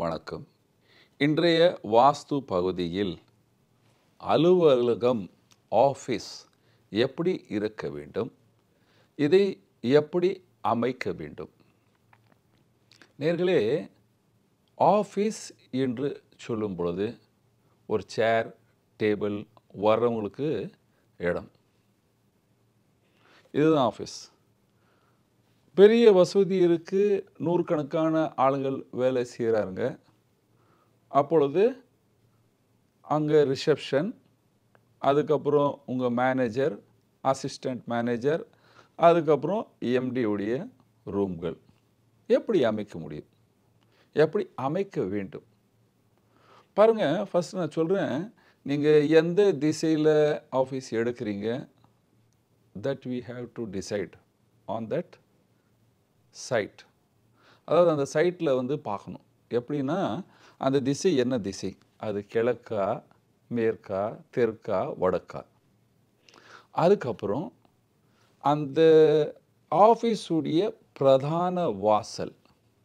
வணக்கம் இன்றைய வாஸ்து பகுதியில் அலுவலகம் ஆஃபீஸ் எப்படி இருக்க வேண்டும் இதை எப்படி அமைக்க வேண்டும் நேர்களே ஆஃபீஸ் என்று சொல்லும் பொழுது ஒரு சேர் டேபிள் வர்றவங்களுக்கு இடம் இதுதான் ஆஃபீஸ் பெரிய வசதி இருக்குது நூறுக்கணக்கான ஆளுங்கள் வேலை செய்கிறாங்க அப்பொழுது அங்கே ரிசப்ஷன் அதுக்கப்புறம் உங்கள் மேனேஜர் அசிஸ்டண்ட் மேனேஜர் அதுக்கப்புறம் எம்டி உடைய ரூம்கள் எப்படி அமைக்க முடியும் எப்படி அமைக்க வேண்டும் பாருங்கள் ஃபஸ்ட் நான் சொல்கிறேன் நீங்கள் எந்த திசையில் ஆஃபீஸ் எடுக்கிறீங்க that we have to decide on that side அதாவது அந்த சைட்டில் வந்து பார்க்கணும் எப்படின்னா அந்த திசை என்ன திசை அது கிழக்கா மேற்கா தெற்கா வடக்கா அதுக்கப்புறம் அந்த ஆஃபீஸுடைய பிரதான வாசல்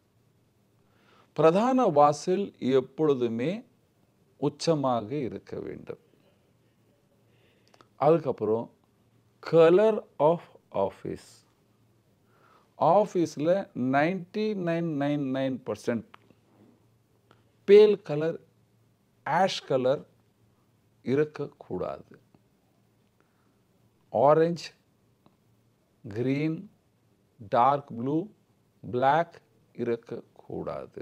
பிரதான வாசல் எப்பொழுதுமே உச்சமாக இருக்க வேண்டும் அதுக்கப்புறம் கலர் ஆஃப் ஆஃபீஸ் ஆஃபீஸில் ninety nine nine nine percent pale colour ash colour இருக்கக்கூடாது orange green dark blue black இருக்கக்கூடாது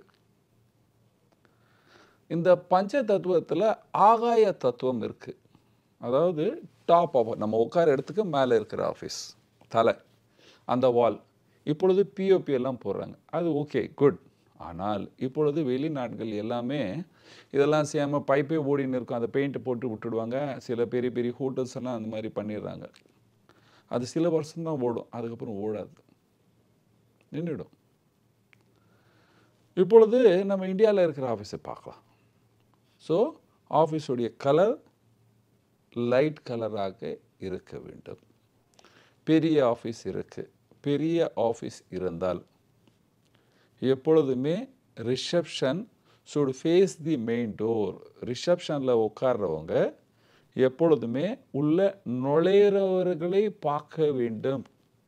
இந்த பஞ்ச தத்துவத்தில் ஆகாய தத்துவம் இருக்குது அதாவது டாப் ஆஃப் நம்ம உட்கார இடத்துக்கு மேலே இருக்கிற ஆஃபீஸ் தலை அந்த வால் இப்பொழுது பிஓபி எல்லாம் போடுறாங்க அது ஓகே குட் ஆனால் இப்பொழுது வெளிநாடுகள் எல்லாமே இதெல்லாம் செய்யாமல் பைப்பே ஓடின்னு இருக்கும் அந்த பெயிண்ட்டை போட்டு விட்டுடுவாங்க சில பெரிய பெரிய ஹோட்டல்ஸ் எல்லாம் அந்த மாதிரி பண்ணிடுறாங்க அது சில வருஷம் தான் ஓடும் அதுக்கப்புறம் ஓடாது நின்றுடும் இப்பொழுது நம்ம இந்தியாவில் இருக்கிற ஆஃபீஸை பார்க்கலாம் ஸோ ஆஃபீஸுடைய கலர் லைட் கலராக இருக்க வேண்டும் பெரிய ஆஃபீஸ் இருக்குது பெரிய ஆஃபீஸ் இருந்தால் எப்பொழுதுமே reception should face the main door ரிசப்ஷனில் உட்கார்றவங்க எப்பொழுதுமே உள்ள நுழையிறவர்களை பார்க்க வேண்டும்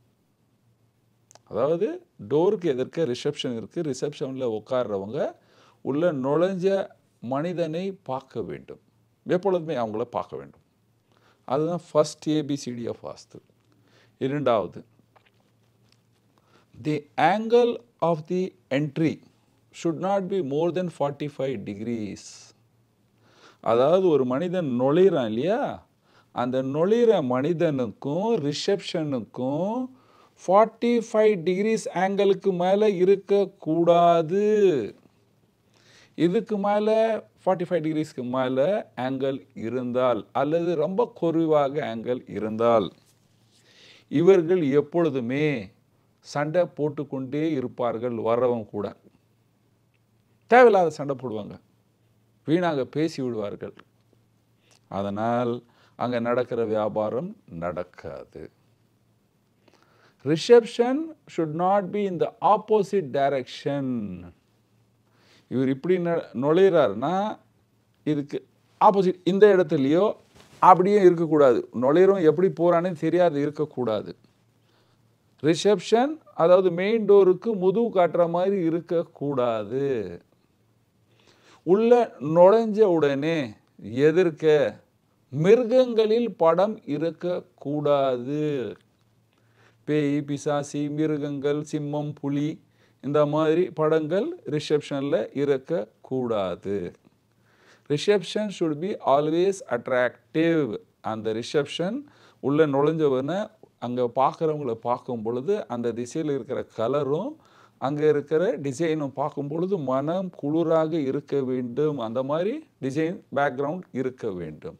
அதாவது டோருக்கு எதிர்க்க ரிசப்ஷன் இருக்குது ரிசப்ஷனில் உட்கார்றவங்க உள்ள நுழைஞ்ச மனிதனை பார்க்க வேண்டும் எப்பொழுதுமே அவங்கள பார்க்க வேண்டும் அதுதான் ஃபஸ்ட் ஏபிசிடி ஆஃப் வாஸ்து இரண்டாவது the angle of the entry should not be more then forty five degrees அதாவது ஒரு மனிதன் நுழையிறான் இல்லையா அந்த நுழையிற மனிதனுக்கும் ரிசப்ஷனுக்கும் ஃபார்ட்டி ஃபைவ் டிகிரிஸ் ஆங்கிளுக்கு மேலே இருக்கக்கூடாது இதுக்கு மேலே ஃபார்ட்டி ஃபைவ் டிகிரிஸ்க்கு மேலே ஆங்கிள் இருந்தால் அல்லது ரொம்ப குறைவாக ஆங்கிள் இருந்தால் இவர்கள் எப்பொழுதுமே சண்டை போட்டுக்கொண்டே இருப்பார்கள் வர்றவங்க கூட தேவையில்லாத சண்டை போடுவாங்க வீணாக பேசி விடுவார்கள் அதனால் அங்கே நடக்கிற வியாபாரம் நடக்காது reception should not be in the opposite direction இவர் இப்படி ந நுழையிறாருன்னா இதுக்கு ஆப்போசிட் இந்த இடத்துலையோ அப்படியே இருக்கக்கூடாது நுழையிறோம் எப்படி போகிறானே தெரியாது இருக்கக்கூடாது ரிசப்ஷன் அதாவது மெயின் டோருக்கு முதுகு காட்டுற மாதிரி இருக்கக்கூடாது உள்ள நுழைஞ்ச உடனே எதிர்க்க மிருகங்களில் படம் இருக்கக்கூடாது பேய் பிசாசி மிருகங்கள் சிம்மம் புலி இந்த மாதிரி படங்கள் ரிசப்ஷனில் இருக்கக்கூடாது reception should be always attractive அந்த ரிசப்ஷன் உள்ள நுழைஞ்சவனை அங்கே பார்க்குறவங்கள பார்க்கும் பொழுது அந்த திசையில் இருக்கிற கலரும் அங்கே இருக்கிற டிசைனும் பார்க்கும் பொழுது மனம் குளிராக இருக்க வேண்டும் அந்த மாதிரி டிசைன் பேக்ரவுண்ட் இருக்க வேண்டும்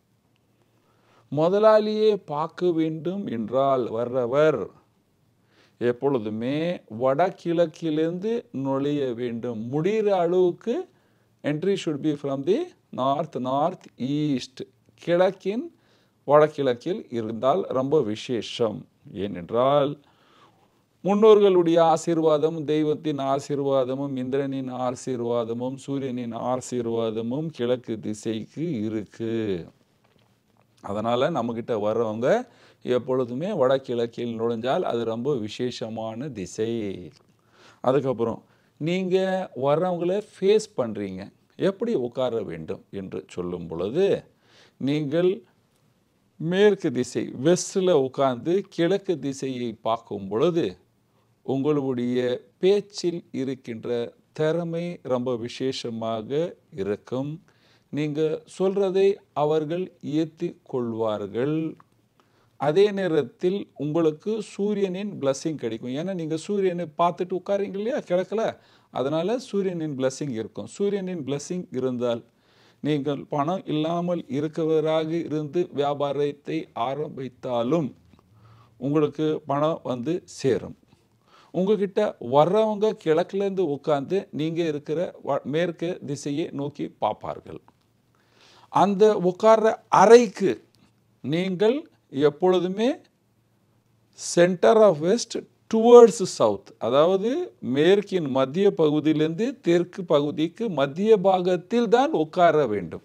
முதலாளியே பார்க்க வேண்டும் என்றால் வர்றவர் எப்பொழுதுமே வடகிழக்கிலிருந்து நுழைய வேண்டும் முடிகிற அளவுக்கு entry should be from the north north east கிழக்கின் வடகிழக்கில் இருந்தால் ரொம்ப விசேஷம் ஏனென்றால் முன்னோர்களுடைய ஆசீர்வாதமும் தெய்வத்தின் ஆசீர்வாதமும் இந்திரனின் ஆசீர்வாதமும் சூரியனின் ஆசீர்வாதமும் கிழக்கு திசைக்கு இருக்கு அதனால் நம்மக்கிட்ட வர்றவங்க எப்பொழுதுமே வடகிழக்கில் நுழைஞ்சால் அது ரொம்ப விசேஷமான திசை அதுக்கப்புறம் நீங்கள் வர்றவங்கள ஃபேஸ் பண்ணுறீங்க எப்படி உட்கார வேண்டும் என்று சொல்லும் பொழுது நீங்கள் மேற்கு திசை வெஸ்டில் உட்கார்ந்து கிழக்கு திசையை பார்க்கும் பொழுது உங்களுடைய பேச்சில் இருக்கின்ற திறமை ரொம்ப விசேஷமாக இருக்கும் நீங்கள் சொல்கிறதை அவர்கள் ஏற்றி கொள்வார்கள் அதே நேரத்தில் உங்களுக்கு சூரியனின் பிளஸ்ஸிங் கிடைக்கும் ஏன்னா நீங்கள் சூரியனை பார்த்துட்டு உட்காரீங்க இல்லையா கிழக்கில் அதனால் சூரியனின் பிளஸ்ஸிங் இருக்கும் சூரியனின் பிளஸ்ஸிங் இருந்தால் நீங்கள் பணம் இல்லாமல் இருக்கிறவராக இருந்து வியாபாரத்தை ஆரம்பித்தாலும் உங்களுக்கு பணம் வந்து சேரும் உங்ககிட்ட வர்றவங்க கிழக்குலேருந்து உட்காந்து நீங்கள் இருக்கிற வ- மேற்கு திசையை நோக்கி பார்ப்பார்கள் அந்த உட்கார்ற அறைக்கு நீங்கள் எப்பொழுதுமே centre of west towards south அதாவது மேற்கின் மத்திய பகுதியிலிருந்து தெற்கு பகுதிக்கு மத்திய பாகத்தில் தான் உட்கார வேண்டும்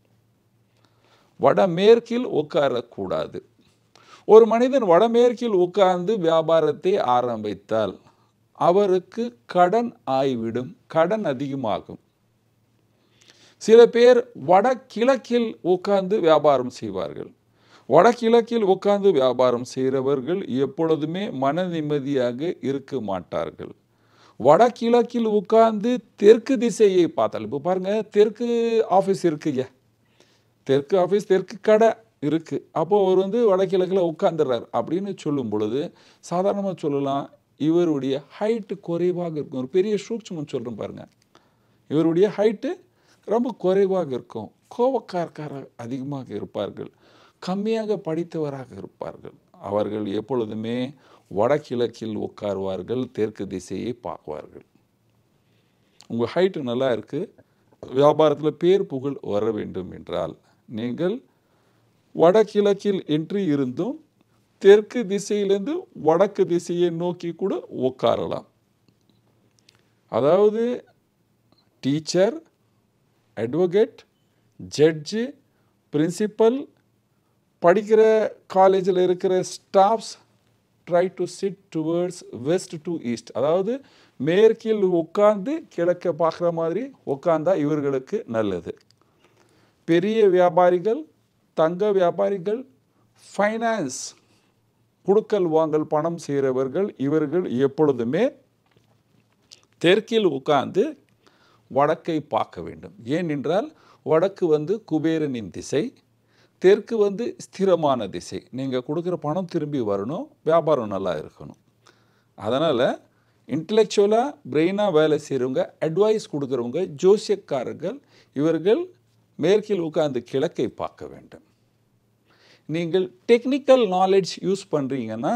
வடமேற்கில் உட்காரக்கூடாது ஒரு மனிதன் வடமேற்கில் உட்கார்ந்து வியாபாரத்தை ஆரம்பித்தால் அவருக்கு கடன் ஆய்விடும் கடன் அதிகமாகும் சில பேர் வடகிழக்கில் உட்கார்ந்து வியாபாரம் செய்வார்கள் வடகிழக்கில் உட்கார்ந்து வியாபாரம் செய்கிறவர்கள் எப்பொழுதுமே மன நிம்மதியாக இருக்க மாட்டார்கள் வடகிழக்கில் உட்கார்ந்து தெற்கு திசையை பார்த்தால் இப்போ பாருங்க தெற்கு ஆஃபீஸ் இருக்குங்க தெற்கு ஆஃபீஸ் தெற்கு கடை இருக்குது அப்போ அவர் வந்து வடகிழக்கில் உட்காந்துடுறார் அப்படின்னு சொல்லும் பொழுது சாதாரணமாக சொல்லலாம் இவருடைய ஹைட்டு குறைவாக இருக்கும் ஒரு பெரிய சூட்சமம் சொல்கிறேன் பாருங்க இவருடைய ஹைட்டு ரொம்ப குறைவாக இருக்கும் கோபக்காரக்கார அதிகமாக இருப்பார்கள் கம்மியாக படித்தவராக இருப்பார்கள் அவர்கள் எப்பொழுதுமே வடகிழக்கில் உட்காருவார்கள் தெற்கு திசையை பார்க்குவார்கள் உங்கள் ஹைட்டு நல்லா இருக்குது வியாபாரத்தில் பேர் புகழ் வர வேண்டும் என்றால் நீங்கள் வடகிழக்கில் என்று இருந்தும் தெற்கு திசையிலிருந்து வடக்கு திசையை நோக்கி கூட உட்காரலாம் அதாவது டீச்சர் அட்வொகேட் ஜட்ஜு பிரின்சிபல் படிக்கிற காலேஜில் இருக்கிற staffs try to sit towards west to east அதாவது மேற்கில் உட்கார்ந்து கிழக்க பார்க்குற மாதிரி உட்கார்ந்தா இவர்களுக்கு நல்லது பெரிய வியாபாரிகள் தங்க வியாபாரிகள் ஃபைனான்ஸ் குடுக்கல் வாங்கல் பணம் செய்கிறவர்கள் இவர்கள் எப்பொழுதுமே தெற்கில் உட்கார்ந்து வடக்கை பார்க்க வேண்டும் ஏனென்றால் வடக்கு வந்து குபேரனின் திசை தெற்கு வந்து ஸ்திரமான திசை நீங்கள் கொடுக்குற பணம் திரும்பி வரணும் வியாபாரம் நல்லா இருக்கணும் அதனால் இன்டலெக்சுவலாக பிரெயினாக வேலை செய்கிறவங்க அட்வைஸ் கொடுக்குறவங்க ஜோசியக்காரர்கள் இவர்கள் மேற்கில் உட்கார்ந்து கிழக்கை பார்க்க வேண்டும் நீங்கள் டெக்னிக்கல் நாலேஜ் யூஸ் பண்ணுறீங்கன்னா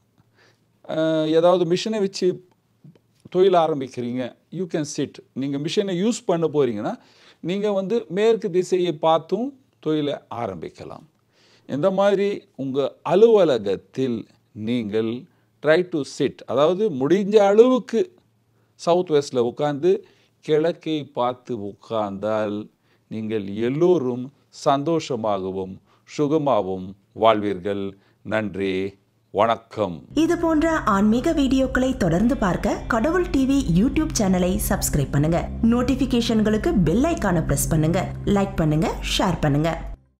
ஏதாவது மிஷினை வச்சு தொழில் ஆரம்பிக்கிறீங்க யூ கேன் சிட் நீங்கள் மிஷினை யூஸ் பண்ண போகிறீங்கன்னா நீங்கள் வந்து மேற்கு திசையை பார்த்தும் தொழிலை ஆரம்பிக்கலாம் இந்த மாதிரி உங்கள் அலுவலகத்தில் நீங்கள் ட்ரை டு சிட் அதாவது முடிஞ்ச அளவுக்கு சவுத் வெஸ்டில் உட்கார்ந்து கிழக்கை பார்த்து உட்கார்ந்தால் நீங்கள் எல்லோரும் சந்தோஷமாகவும் சுகமாகவும் வாழ்வீர்கள் நன்றி வணக்கம் இது போன்ற ஆன்மீக வீடியோக்களை தொடர்ந்து பார்க்க கடவுள் டிவி யூடியூப் சேனலை சப்ஸ்கிரைப் பண்ணுங்க நோட்டிபிகேஷன்களுக்கு பெல் ஐகானை பிரஸ் பண்ணுங்க லைக் பண்ணுங்க ஷேர் பண்ணுங்க